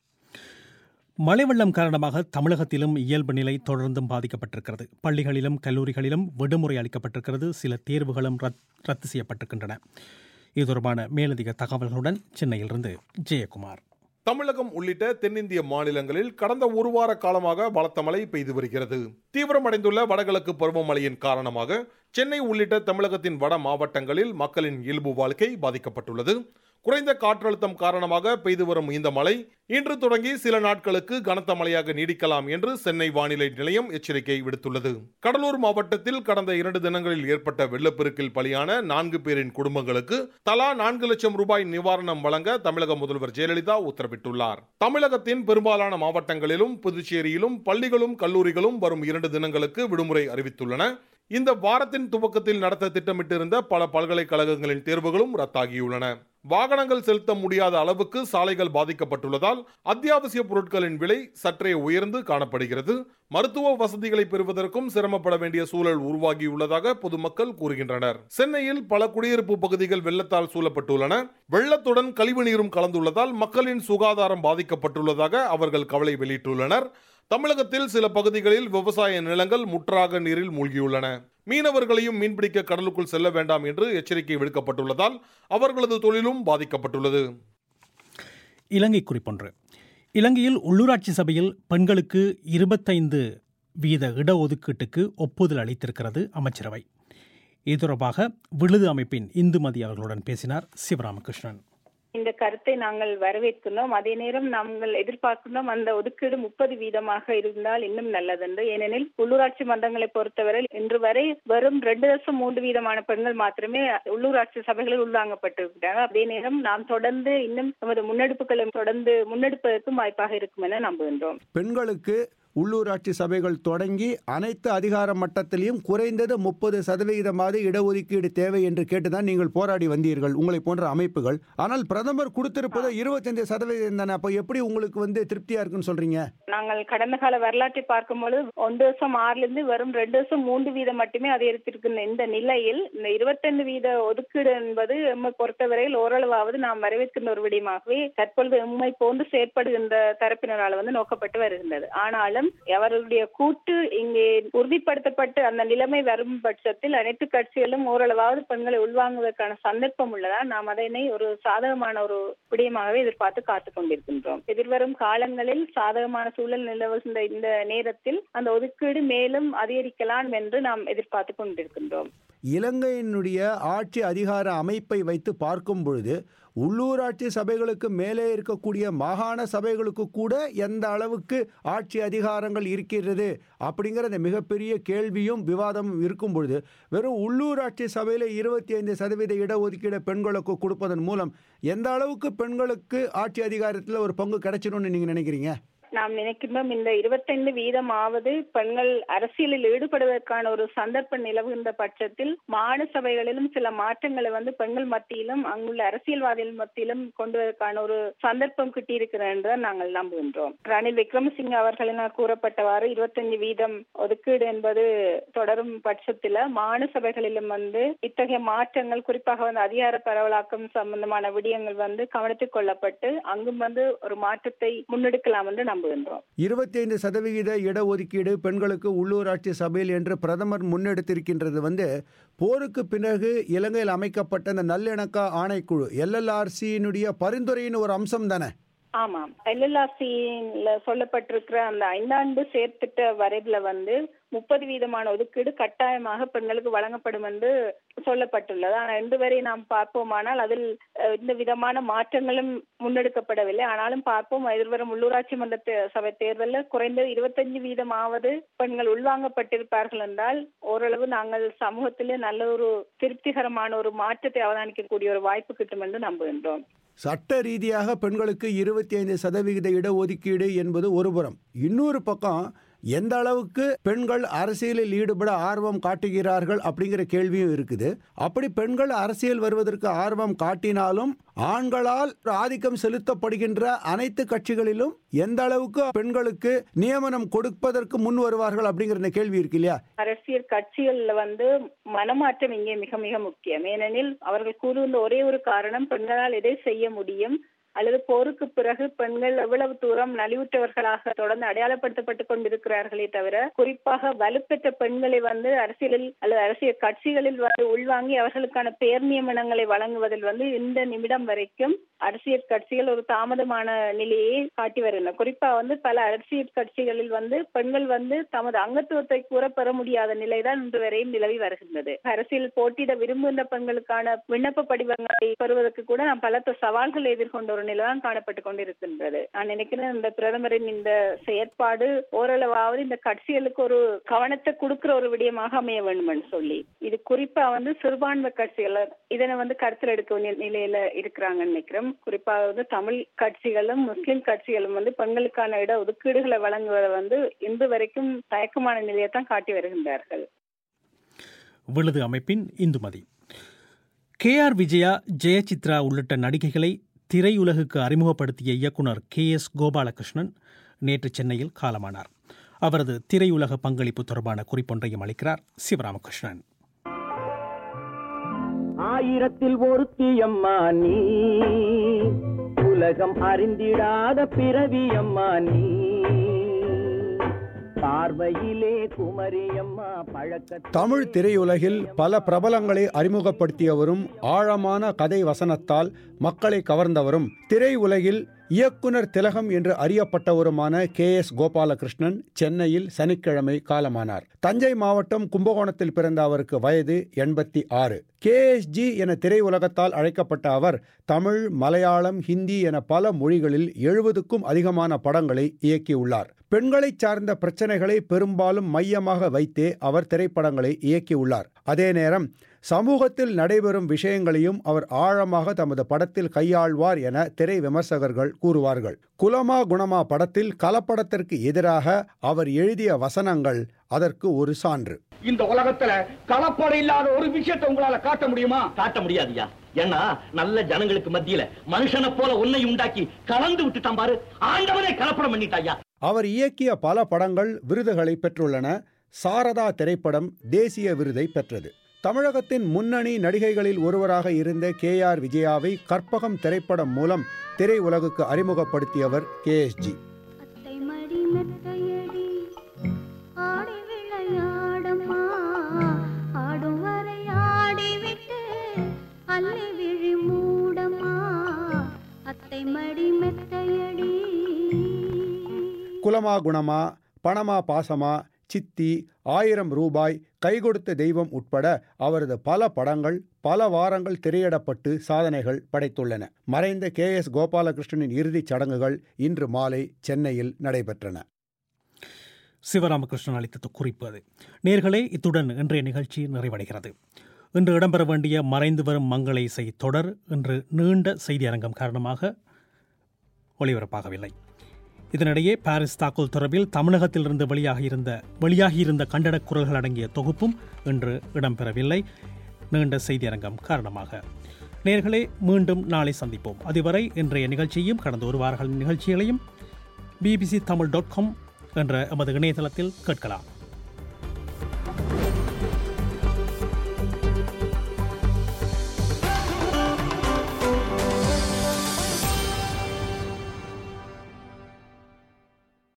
மழை வெள்ளம் காரணமாக தமிழகத்திலும் இயல்பு நிலை தொடர்ந்தும் பாதிக்கப்பட்டிருக்கிறது பள்ளிகளிலும் கல்லூரிகளிலும் விடுமுறை அளிக்கப்பட்டிருக்கிறது சில தேர்வுகளும் ரத்- ரத்து செய்யப்பட்டிருக்கின்றன இது தொடர்பான மேலதிக தகவல்களுடன் சென்னையிலிருந்து ஜெயக்குமார் தமிழகம் உள்ளிட்ட தென்னிந்திய மாநிலங்களில் கடந்த ஒரு வார காலமாக பலத்த மழை பெய்து வருகிறது தீவிரமடைந்துள்ள வடகிழக்கு பருவமழையின் காரணமாக சென்னை உள்ளிட்ட தமிழகத்தின் வட மாவட்டங்களில் மக்களின் இயல்பு வாழ்க்கை பாதிக்கப்பட்டுள்ளது குறைந்த காற்றழுத்தம் காரணமாக பெய்து வரும் இந்த மழை இன்று தொடங்கி சில நாட்களுக்கு கனத்த மழையாக நீடிக்கலாம் என்று சென்னை வானிலை நிலையம் எச்சரிக்கை விடுத்துள்ளது கடலூர் மாவட்டத்தில் கடந்த இரண்டு தினங்களில் ஏற்பட்ட வெள்ளப்பெருக்கில் பலியான நான்கு பேரின் குடும்பங்களுக்கு தலா நான்கு லட்சம் ரூபாய் நிவாரணம் வழங்க தமிழக முதல்வர் ஜெயலலிதா உத்தரவிட்டுள்ளார் தமிழகத்தின் பெரும்பாலான மாவட்டங்களிலும் புதுச்சேரியிலும் பள்ளிகளும் கல்லூரிகளும் வரும் இரண்டு தினங்களுக்கு விடுமுறை அறிவித்துள்ளன இந்த வாரத்தின் துவக்கத்தில் நடத்த திட்டமிட்டிருந்த பல பல்கலைக்கழகங்களின் தேர்வுகளும் ரத்தாகியுள்ளன வாகனங்கள் செலுத்த முடியாத அளவுக்கு சாலைகள் பாதிக்கப்பட்டுள்ளதால் அத்தியாவசிய பொருட்களின் விலை சற்றே உயர்ந்து காணப்படுகிறது மருத்துவ வசதிகளை பெறுவதற்கும் சிரமப்பட வேண்டிய சூழல் உருவாகியுள்ளதாக பொதுமக்கள் கூறுகின்றனர் சென்னையில் பல குடியிருப்பு பகுதிகள் வெள்ளத்தால் சூழப்பட்டுள்ளன வெள்ளத்துடன் கழிவு நீரும் கலந்துள்ளதால் மக்களின் சுகாதாரம் பாதிக்கப்பட்டுள்ளதாக அவர்கள் கவலை வெளியிட்டுள்ளனர் தமிழகத்தில் சில பகுதிகளில் விவசாய நிலங்கள் முற்றாக நீரில் மூழ்கியுள்ளன மீனவர்களையும் மீன்பிடிக்க கடலுக்குள் செல்ல வேண்டாம் என்று எச்சரிக்கை விடுக்கப்பட்டுள்ளதால் அவர்களது தொழிலும் பாதிக்கப்பட்டுள்ளது இலங்கை குறிப்பொன்று இலங்கையில் உள்ளூராட்சி சபையில் பெண்களுக்கு இருபத்தைந்து வீத இடஒதுக்கீட்டுக்கு ஒப்புதல் அளித்திருக்கிறது அமைச்சரவை இது தொடர்பாக விழுது அமைப்பின் இந்துமதி அவர்களுடன் பேசினார் சிவராமகிருஷ்ணன் இந்த கருத்தை நாங்கள் வரவேற்கிறோம் அதே நேரம் நாங்கள் எதிர்பார்க்கிறோம் அந்த ஒதுக்கீடு முப்பது வீதமாக இருந்தால் இன்னும் நல்லதென்று ஏனெனில் உள்ளூராட்சி மன்றங்களை பொறுத்தவரை இன்று வரை வெறும் ரெண்டு தசம் மூன்று வீதமான பெண்கள் மாத்திரமே உள்ளூராட்சி சபைகளில் உள்வாங்கப்பட்டிருக்கிறாங்க அதே நேரம் நாம் தொடர்ந்து இன்னும் நமது முன்னெடுப்புகளை தொடர்ந்து முன்னெடுப்பதற்கும் வாய்ப்பாக இருக்கும் என நம்புகின்றோம் பெண்களுக்கு உள்ளூராட்சி சபைகள் தொடங்கி அனைத்து அதிகார மட்டத்திலையும் குறைந்தது முப்பது சதவிகிதமாவது இடஒதுக்கீடு தேவை என்று கேட்டுதான் நீங்கள் போராடி வந்தீர்கள் உங்களை போன்ற அமைப்புகள் ஆனால் பிரதமர் கொடுத்திருப்பது இருபத்தஞ்சு சதவீதம் தானே அப்போ எப்படி உங்களுக்கு வந்து திருப்தியா இருக்குன்னு சொல்றீங்க நாங்கள் கடந்த கால வரலாற்றை பார்க்கும்பொழுது ஒன்று வருஷம் ஆறுல இருந்து வெறும் ரெண்டு வருஷம் மூன்று வீதம் மட்டுமே அதிகரித்திருக்கின்ற இந்த நிலையில் இந்த இருபத்தைந்து வீத ஒதுக்கீடு என்பது எம்மை பொறுத்தவரையில் ஓரளவாவது நாம் வரவேற்கின்ற ஒரு விடயமாகவே தற்பொழுது எம்மை போன்று செயற்படுகின்ற தரப்பினரால் வந்து நோக்கப்பட்டு வருகின்றது ஆனாலும் வேண்டும் அவர்களுடைய கூட்டு இங்கே உறுதிப்படுத்தப்பட்டு அந்த நிலைமை வரும் பட்சத்தில் அனைத்து கட்சிகளும் ஓரளவாவது பெண்களை உள்வாங்குவதற்கான சந்தர்ப்பம் உள்ளதா நாம் அதனை ஒரு சாதகமான ஒரு விடயமாகவே எதிர்பார்த்து காத்து கொண்டிருக்கின்றோம் எதிர்வரும் காலங்களில் சாதகமான சூழல் நிலவுகின்ற இந்த நேரத்தில் அந்த ஒதுக்கீடு மேலும் அதிகரிக்கலாம் என்று நாம் எதிர்பார்த்து கொண்டிருக்கின்றோம் இலங்கையினுடைய ஆட்சி அதிகார அமைப்பை வைத்து பார்க்கும் பொழுது உள்ளூராட்சி சபைகளுக்கு மேலே இருக்கக்கூடிய மாகாண சபைகளுக்கு கூட எந்த அளவுக்கு ஆட்சி அதிகாரங்கள் இருக்கிறது அப்படிங்கிற அந்த மிகப்பெரிய கேள்வியும் விவாதமும் இருக்கும் பொழுது வெறும் உள்ளூராட்சி சபையில் இருபத்தி ஐந்து சதவீத இடஒதுக்கீடு பெண்களுக்கு கொடுப்பதன் மூலம் எந்த அளவுக்கு பெண்களுக்கு ஆட்சி அதிகாரத்தில் ஒரு பங்கு கிடைச்சிடும்னு நீங்கள் நினைக்கிறீங்க நாம் நினைக்கின்றோம் இந்த இருபத்தைந்து வீதமாவது பெண்கள் அரசியலில் ஈடுபடுவதற்கான ஒரு சந்தர்ப்பம் நிலவுகின்ற பட்சத்தில் மாநில சபைகளிலும் சில மாற்றங்களை வந்து பெண்கள் மத்தியிலும் அங்குள்ள அரசியல்வாதிகள் மத்தியிலும் கொண்டு வருவதற்கான ஒரு சந்தர்ப்பம் கிட்டியிருக்கிறது என்று நாங்கள் நம்புகின்றோம் ரணில் விக்ரமசிங்க அவர்களினால் கூறப்பட்டவாறு இருபத்தஞ்சு வீதம் ஒதுக்கீடு என்பது தொடரும் பட்சத்தில் மாநில சபைகளிலும் வந்து இத்தகைய மாற்றங்கள் குறிப்பாக வந்து அதிகார பரவலாக்கம் சம்பந்தமான விடயங்கள் வந்து கவனித்துக் கொள்ளப்பட்டு அங்கும் வந்து ஒரு மாற்றத்தை முன்னெடுக்கலாம் என்று நம்புகின்றோம் இருபத்தி ஐந்து சதவிகித இடஒதுக்கீடு பெண்களுக்கு உள்ளூராட்சி சபையில் என்று பிரதமர் முன்னெடுத்திருக்கின்றது வந்து போருக்கு பிறகு இலங்கையில் அமைக்கப்பட்ட இந்த நல்லிணக்க ஆணைக்குழு எல்எல்ஆர்சியினுடைய பரிந்துரையின் ஒரு அம்சம் தானே ஆமாம் எல்எல்ஆர்சியில சொல்லப்பட்டிருக்கிற அந்த ஐந்தாண்டு செயற்திட்ட வரைவுல வந்து முப்பது வீதமான ஒதுக்கீடு கட்டாயமாக பெண்களுக்கு வழங்கப்படும் என்று சொல்லப்பட்டுள்ளது ஆனால் இன்று வரை நாம் பார்ப்போமானால் அதில் அஹ், இந்த விதமான மாற்றங்களும் முன்னெடுக்கப்படவில்லை ஆனாலும் பார்ப்போம் எதிர்வரும் உள்ளூராட்சி மன்ற தே- சபை தேர்தலில் குறைந்தது இருபத்தஞ்சு வீதமாவது பெண்கள் உள்வாங்கப்பட்டிருப்பார்கள் என்றால் ஓரளவு நாங்கள் சமூகத்திலே நல்ல ஒரு திருப்திகரமான ஒரு மாற்றத்தை அவதானிக்கக்கூடிய ஒரு வாய்ப்பு கிட்டும் என்று நம்புகின்றோம் சட்ட ரீதியாக பெண்களுக்கு இருபத்தி ஐந்து சதவிகித இடஒதுக்கீடு என்பது ஒரு புறம் இன்னொரு பக்கம் எந்த அளவுக்கு பெண்கள் அரசியலில் ஈடுபட ஆர்வம் காட்டுகிறார்கள் அப்படிங்கிற கேள்வியும் இருக்குது அப்படி பெண்கள் அரசியல் வருவதற்கு ஆர்வம் காட்டினாலும் ஆண்களால் ஆதிக்கம் செலுத்தப்படுகின்ற அனைத்து கட்சிகளிலும் எந்த அளவுக்கு பெண்களுக்கு நியமனம் கொடுப்பதற்கு முன் வருவார்கள் அப்படிங்கிற இந்த கேள்வி இருக்கு இல்லையா அரசியல் கட்சிகள்ல வந்து மனமாற்றம் இங்கே மிக மிக முக்கியம் ஏனெனில் அவர்கள் கூறுகின்ற ஒரே ஒரு காரணம் பெண்களால் எதை செய்ய முடியும் அல்லது போருக்கு பிறகு பெண்கள் எவ்வளவு தூரம் நலிவுற்றவர்களாக தொடர்ந்து அடையாளப்படுத்தப்பட்டுக் கொண்டிருக்கிறார்களே தவிர குறிப்பாக வலுப்பெற்ற பெண்களை வந்து அரசியலில் அல்லது அரசியல் கட்சிகளில் வந்து உள்வாங்கி அவர்களுக்கான பெயர் நியமனங்களை வழங்குவதில் வந்து இந்த நிமிடம் வரைக்கும் அரசியல் கட்சிகள் ஒரு தாமதமான நிலையை காட்டி வருகின்றன குறிப்பா வந்து பல அரசியல் கட்சிகளில் வந்து பெண்கள் வந்து தமது அங்கத்துவத்தை கூற பெற முடியாத நிலைதான் இன்று வரையும் நிலவி வருகின்றது அரசியல் போட்டியிட விரும்புகின்ற பெண்களுக்கான விண்ணப்ப படிவங்களை பெறுவதற்கு கூட நாம் பலத்த சவால்களை எதிர்கொண்ட ஒரு நிலைதான் காணப்பட்டு கொண்டிருக்கின்றது நான் நினைக்கிறேன் இந்த பிரதமரின் இந்த செயற்பாடு ஓரளவாவது இந்த கட்சிகளுக்கு ஒரு கவனத்தை கொடுக்கிற ஒரு விடயமாக அமைய வேண்டும் என்று சொல்லி இது குறிப்பா வந்து சிறுபான்மை கட்சிகள் இதனை வந்து கருத்தில் எடுக்க வேண்டிய நிலையில இருக்கிறாங்கன்னு நினைக்கிறோம் குறிப்பா வந்து தமிழ் கட்சிகளும் முஸ்லிம் கட்சிகளும் வந்து பெண்களுக்கான இட ஒதுக்கீடுகளை வழங்குவதை வந்து இன்று வரைக்கும் தயக்கமான நிலையை தான் காட்டி வருகின்றார்கள் விழுது அமைப்பின் இந்துமதி கே ஆர் விஜயா ஜெயசித்ரா உள்ளிட்ட நடிகைகளை திரையுலகுக்கு அறிமுகப்படுத்திய இயக்குனர் கே எஸ் கோபாலகிருஷ்ணன் நேற்று சென்னையில் காலமானார் அவரது திரையுலக பங்களிப்பு தொடர்பான குறிப்பொன்றையும் அளிக்கிறார் சிவராமகிருஷ்ணன் ஆயிரத்தில் ஒருத்தியம்மா நீ உலகம் அறிந்திடாத பிறவியம்மா நீ பார்வையிலே குமரியம்மா பழக்க தமிழ் திரையுலகில் பல பிரபலங்களை அறிமுகப்படுத்தியவரும் ஆழமான கதை வசனத்தால் மக்களை கவர்ந்தவரும் திரையுலகில் இயக்குனர் திலகம் என்று அறியப்பட்டவருமான கே எஸ் கோபாலகிருஷ்ணன் சென்னையில் சனிக்கிழமை காலமானார் தஞ்சை மாவட்டம் கும்பகோணத்தில் பிறந்த அவருக்கு வயது எண்பத்தி ஆறு கேஎஸ்ஜி என திரையுலகத்தால் அழைக்கப்பட்ட அவர் தமிழ் மலையாளம் ஹிந்தி என பல மொழிகளில் எழுபதுக்கும் அதிகமான படங்களை இயக்கியுள்ளார் பெண்களை சார்ந்த பிரச்சனைகளை பெரும்பாலும் மையமாக வைத்தே அவர் திரைப்படங்களை இயக்கியுள்ளார் அதே நேரம் சமூகத்தில் நடைபெறும் விஷயங்களையும் அவர் ஆழமாக தமது படத்தில் கையாள்வார் என திரை விமர்சகர்கள் கூறுவார்கள் குலமா குணமா படத்தில் கலப்படத்திற்கு எதிராக அவர் எழுதிய வசனங்கள் அதற்கு ஒரு சான்று இந்த உலகத்துல கலப்படம் இல்லாத ஒரு விஷயத்தை உங்களால காட்ட முடியுமா காட்ட முடியாதுயா ஏன்னா நல்ல ஜனங்களுக்கு மத்தியில மனுஷனை போல உன்னை உண்டாக்கி கலந்து விட்டுட்டான் பாரு ஆண்டவனே கலப்படம் பண்ணிட்டாயா அவர் இயக்கிய பல படங்கள் விருதுகளை பெற்றுள்ளன சாரதா திரைப்படம் தேசிய விருதை பெற்றது தமிழகத்தின் முன்னணி நடிகைகளில் ஒருவராக இருந்த கே ஆர் விஜயாவை கற்பகம் திரைப்படம் மூலம் திரையுலகுக்கு அறிமுகப்படுத்தியவர் கே எஸ் ஜி மடி மெத்தையடி குலமா குணமா பணமா பாசமா சித்தி ஆயிரம் ரூபாய் கை கொடுத்த தெய்வம் உட்பட அவரது பல படங்கள் பல வாரங்கள் திரையிடப்பட்டு சாதனைகள் படைத்துள்ளன மறைந்த கே எஸ் கோபாலகிருஷ்ணனின் இறுதிச் சடங்குகள் இன்று மாலை சென்னையில் நடைபெற்றன சிவராமகிருஷ்ணன் அளித்த குறிப்பு அது நேர்களே இத்துடன் இன்றைய நிகழ்ச்சி நிறைவடைகிறது இன்று இடம்பெற வேண்டிய மறைந்து வரும் மங்கள இசை தொடர் இன்று நீண்ட செய்தி அரங்கம் காரணமாக ஒளிபரப்பாகவில்லை இதனிடையே பாரிஸ் தாக்குதல் தொடர்பில் தமிழகத்திலிருந்து வெளியாகியிருந்த வெளியாகியிருந்த கண்டனக் குரல்கள் அடங்கிய தொகுப்பும் இன்று இடம்பெறவில்லை நீண்ட செய்தி அரங்கம் காரணமாக நேர்களே மீண்டும் நாளை சந்திப்போம் அதுவரை இன்றைய நிகழ்ச்சியையும் கடந்த ஒரு வாரங்களின் நிகழ்ச்சிகளையும் பிபிசி தமிழ் டாட் காம் என்ற எமது இணையதளத்தில் கேட்கலாம்